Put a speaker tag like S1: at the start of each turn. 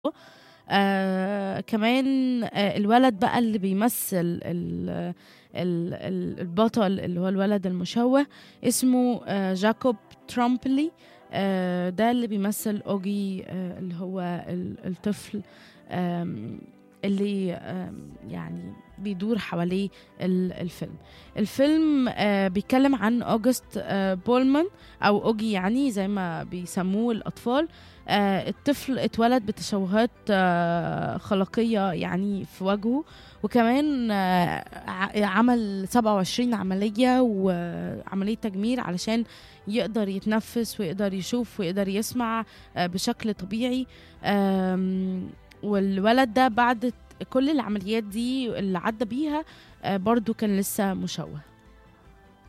S1: آه كمان آه الولد بقى اللي بيمثل ال ال ال البطل اللي هو الولد المشوه اسمه آه جاكوب ترامبلي آه ده اللي بيمثل اوجي آه اللي هو ال- الطفل آم، اللي آم، يعني بيدور حواليه ال- الفيلم الفيلم آه بيتكلم عن اوجست آه بولمان او اوجي يعني زي ما بيسموه الاطفال آه الطفل اتولد بتشوهات آه خلقيه يعني في وجهه وكمان آه ع- عمل 27 عمليه وعمليه تجميل علشان يقدر يتنفس ويقدر يشوف ويقدر يسمع آه بشكل طبيعي آم، والولد ده بعد كل العمليات دي اللي عدى بيها آه برضو كان لسه مشوه